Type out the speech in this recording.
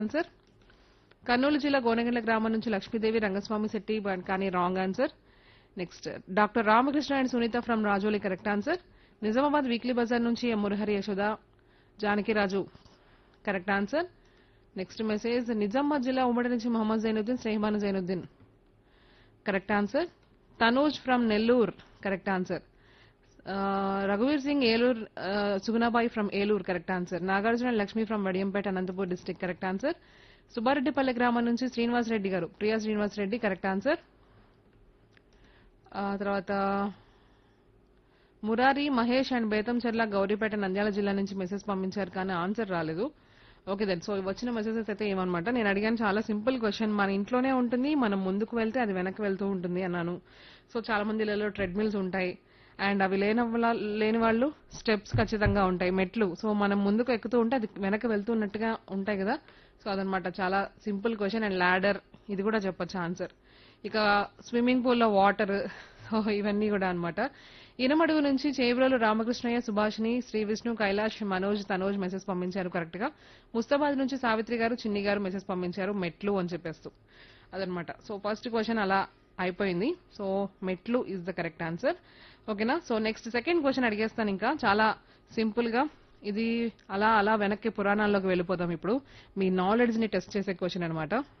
answer Kurnool జిల్లా గోనగండ్ల గ్రామం నుంచి లక్ష్మీదేవి రంగస్వామి శెట్టి బట్ కానీ wrong answer next doctor Ramakrishna and Sunitha from Rajoli correct answer Nizamabad weekly Bazar నుంచి M Murahari Yashoda Janakiraju correct answer next message Nizamabad జిల్లా ఉమ్మడి నుంచి Mohammed Zainuddin Snehaman Zainuddin correct answer Tanuj from Nellore correct answer రఘువీర్ Singh Eluru Sugunabai from Eluru correct answer Nagarjuna Lakshmi from Vadiyampeta Anantapur district correct answer Subbareddipalli గ్రామం నుంచి శ్రీనివాస్ రెడ్డి గారు ప్రియా శ్రీనివాస్ రెడ్డి కరెక్ట్ ఆన్సర్ ఆ, తర్వాత మురారి మహేష్ అండ్ బేతంచెర్ల గౌరీపేట నంద్యాల జిల్లా నుంచి మెసేజ్ పంపించారు కానీ ఆన్సర్ రాలేదు ఓకే దెన్ సో వచ్చిన మెసేజెస్ అయితే ఏమన్నమాట నేను అడిగాను చాలా సింపుల్ క్వశ్చన్ మన ఇంట్లోనే ఉంటుంది మనం ముందుకు వెళ్తే అది వెనక్కి వెళ్తూ ఉంటుంది అన్నాను సో చాలా మంది ఇళ్ళలో ట్రెడ్మిల్స్ ఉంటాయి అండ్ అవి లేని వాళ్ళ- లేని వాళ్ళు స్టెప్స్ ఖచ్చితంగా ఉంటాయి మెట్లు సో మనం ముందుకు ఎక్కుతూ ఉంటే అది వెనక్కి వెళ్తున్నట్టుగా ఉంటాయి కదా సో అదనమాట చాలా సింపుల్ క్వశ్చన్ అండ్ ల్యాడర్ ఇది కూడా చెప్పొచ్చు ఆన్సర్ ఇక స్విమ్మింగ్ పూల్లో వాటర్ సో ఇవన్నీ కూడా అన్నమాట ఇనమడుగు నుంచి చేబ్రోలు రామకృష్ణయ్య సుభాష్ని శ్రీ విష్ణు కైలాష్ మనోజ్ తనోజ్ మెసేజ్ పంపించారు కరెక్ట్ గా ముస్తాబాద్ నుంచి సావిత్రి గారు చిన్ని గారు మెసేజ్ పంపించారు మెట్లు అని చెప్పేస్తూ అదనమాట సో ఫస్ట్ క్వశ్చన్ అలా అయిపోయింది సో మెట్లు ఇస్ ద కరెక్ట్ ఆన్సర్ ఓకేనా సో నెక్స్ట్ సెకండ్ క్వశ్చన్ అడిగేస్తాను ఇంకా చాలా సింపుల్ గా ఇది అలా అలా వెనక్కి పురాణాల్లోకి వెళ్ళిపోదాం ఇప్పుడు మీ నాలెడ్జ్ ని టెస్ట్ చేసే క్వశ్చన్ అనమాట